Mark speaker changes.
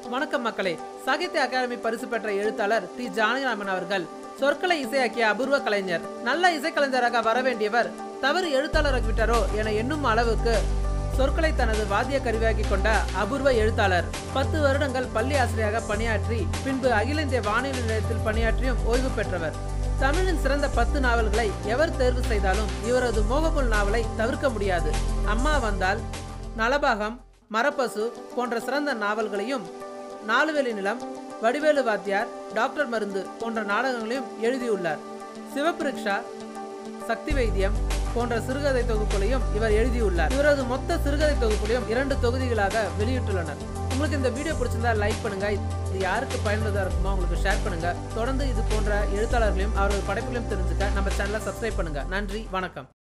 Speaker 1: வணக்கம் மக்களே சாகித்ய அகாடமி பரிசு பெற்ற எழுத்தாளர் டி ஜானகிராமன் அவர்கள் சொற்களை இசையாக்கிய அபூர்வ கலைஞர் நல்ல இசைக்கலைஞராக வர வேண்டியவர் தவறு எழுத்தாளராகி விட்டாரோ என எண்ணும் அளவுக்கு சொற்களை தனது வாத்திய கருவியாக்கி கொண்ட அபூர்வ எழுத்தாளர் பத்து வருடங்கள் பள்ளி ஆசிரியராக பணியாற்றி பின்பு அகில இந்திய வானொலி நிலையத்தில் பணியாற்றியும் ஓய்வு பெற்றவர் தமிழின் சிறந்த பத்து நாவல்களை எவர் தேர்வு செய்தாலும் இவரது மோகமுல் நாவலை தவிர்க்க முடியாது அம்மா வந்தால் நலபாகம் மரப்பசு போன்ற சிறந்த நாவல்களையும் நாலுவெளி நிலம் வடிவேலு வாத்தியார் டாக்டர் மருந்து போன்ற நாடகங்களையும் எழுதியுள்ளார் சிவபிரிக்ஷா சக்தி வைத்தியம் போன்ற சிறுகதை தொகுப்புகளையும் இவர் எழுதியுள்ளார் இவரது மொத்த சிறுகதை தொகுப்புகளையும் இரண்டு தொகுதிகளாக வெளியிட்டுள்ளனர் உங்களுக்கு இந்த வீடியோ பிடிச்சிருந்தா லைக் பண்ணுங்க இது யாருக்கு பயனுள்ளதா இருக்குமோ உங்களுக்கு ஷேர் பண்ணுங்க தொடர்ந்து இது போன்ற எழுத்தாளர்களையும் அவரது படைப்புகளையும் தெரிஞ்சுக்க நம்ம சேனலை சப்ஸ்கிரைப் பண்ணுங்க நன்றி வணக்கம்